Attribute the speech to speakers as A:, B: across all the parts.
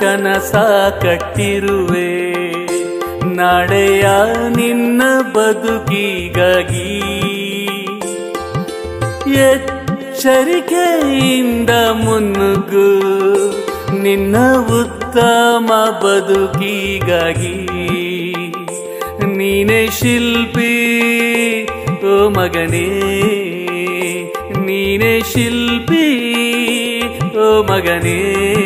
A: ಕನಸ ಕಟ್ಟಿರುವೆ ನಾಳೆಯ ನಿನ್ನ ಬದುಕಿಗಾಗಿ ಎಚ್ಚರಿಕೆಯಿಂದ ಮುನ್ನುಗ್ಗು ನಿನ್ನ ಉತ್ತಮ ಬದುಕಿಗಾಗಿ ನೀನೇ ಶಿಲ್ಪಿ ಓ ಮಗನೇ ನೀನೇ ಶಿಲ್ಪಿ ಓ ಮಗನೇ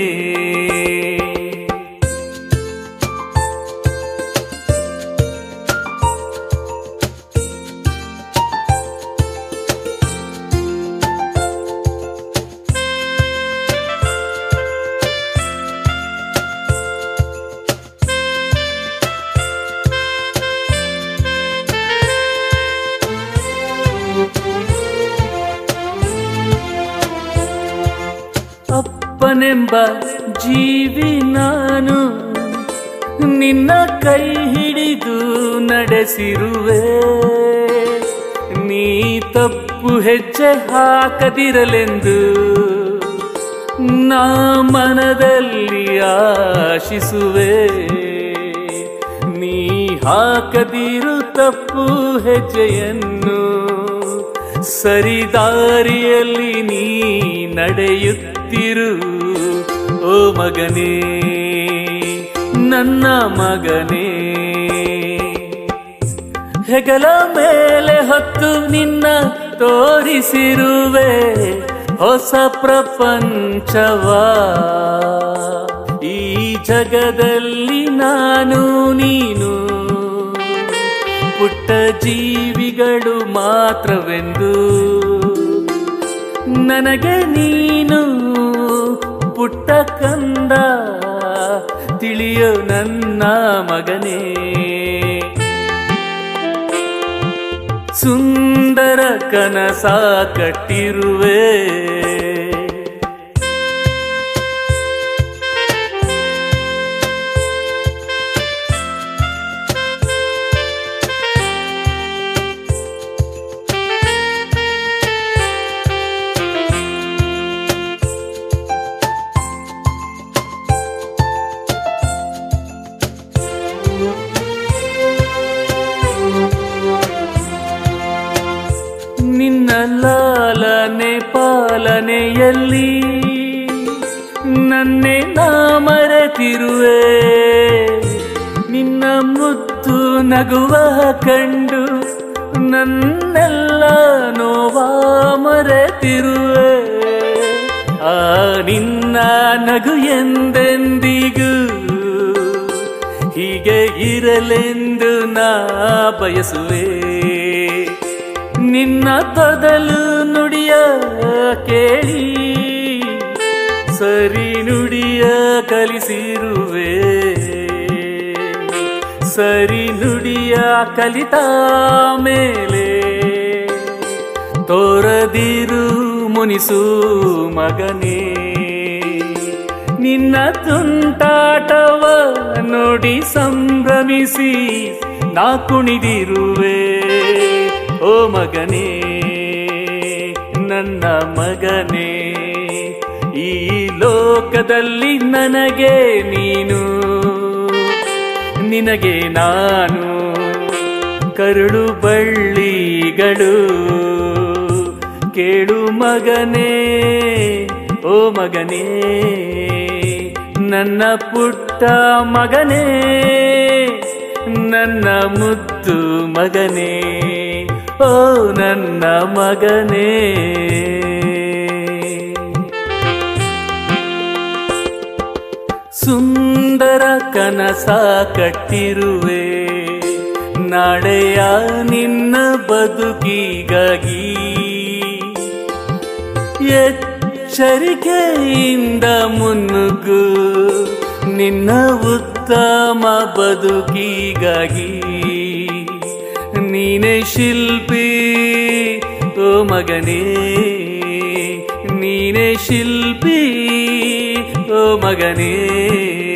A: ಅಪ್ಪನೆಂಬ ಜೀವಿ ನಾನು ನಿನ್ನ ಕೈ ಹಿಡಿದು ನಡೆಸಿರುವೆ ನೀ ತಪ್ಪು ಹೆಜ್ಜೆ ಹಾಕದಿರಲೆಂದು ನಾ ಮನದಲ್ಲಿ ಆಶಿಸುವೆ ನೀ ಹಾಕದಿರು ತಪ್ಪು ಹೆಜ್ಜೆಯನ್ನು ಸರಿದಾರಿಯಲ್ಲಿ ನೀ ನಡೆಯುತ್ತಿರು ಓ ಮಗನೇ ನನ್ನ ಮಗನೇ ಹೆಗಲ ಮೇಲೆ ಹೊತ್ತು ನಿನ್ನ ತೋರಿಸಿರುವೆ ಹೊಸ ಪ್ರಪಂಚವಾ ಈ ಜಗದಲ್ಲಿ ನಾನು ನೀನು ಪುಟ್ಟ ಜೀವಿಗಳು ಮಾತ್ರವೆಂದು ನನಗೆ ನೀನು ಪುಟ್ಟ ಕಂದ ತಿಳಿಯೋ ನನ್ನ ಮಗನೇ ಸುಂದರ ಕನಸ ಕಟ್ಟಿರುವೆ ನಿನ್ನ ಲಾಲನೆ ಪಾಲನೆಯಲ್ಲಿ ನನ್ನೆ ನಾ ಮರೆತಿರುವೆ ನಿನ್ನ ಮುತ್ತು ನಗುವ ಕಂಡು ನನ್ನೆಲ್ಲ ನೋವ ಮರೆತಿರುವೆ ಆ ನಿನ್ನ ನಗು ಎಂದೆಂದಿಗೂ ಹೀಗೆ ಇರಲೆಂದು ನಾ ಬಯಸುವೆ ನಿನ್ನ ತೊದಲು ನುಡಿಯ ಕೇಳಿ ಸರಿ ನುಡಿಯ ಕಲಿಸಿರುವೆ ಸರಿ ನುಡಿಯ ಕಲಿತ ಮೇಲೆ ತೋರದಿರು ಮುನಿಸು ಮಗನೇ ನಿನ್ನ ತುಂಟಾಟವ ನೋಡಿ ಸಂಭ್ರಮಿಸಿ ನಾ ಕುಣಿದಿರುವೆ ಓ ಮಗನೇ ನನ್ನ ಮಗನೇ ಈ ಲೋಕದಲ್ಲಿ ನನಗೆ ನೀನು ನಿನಗೆ ನಾನು ಕರುಳು ಬಳ್ಳಿಗಳು ಕೇಳು ಮಗನೇ ಓ ಮಗನೇ ನನ್ನ ಪುಟ್ಟ ಮಗನೇ ನನ್ನ ಮುದ್ದು ಮಗನೇ ಓ ನನ್ನ ಮಗನೇ ಸುಂದರ ಕನಸ ಕಟ್ಟಿರುವೆ ನಾಳೆಯ ನಿನ್ನ ಬದುಕಿಗಾಗಿ ಎಚ್ಚರಿಕೆಯಿಂದ ಮುನ್ನುಗ್ಗು ನಿನ್ನ ಉತ್ತಮ ಬದುಕಿಗಾಗಿ ನೀನೇ ಶಿಲ್ಪಿ ಓ ಮಗನೇ ನೀನೇ ಶಿಲ್ಪಿ ಓ ಮಗನೇ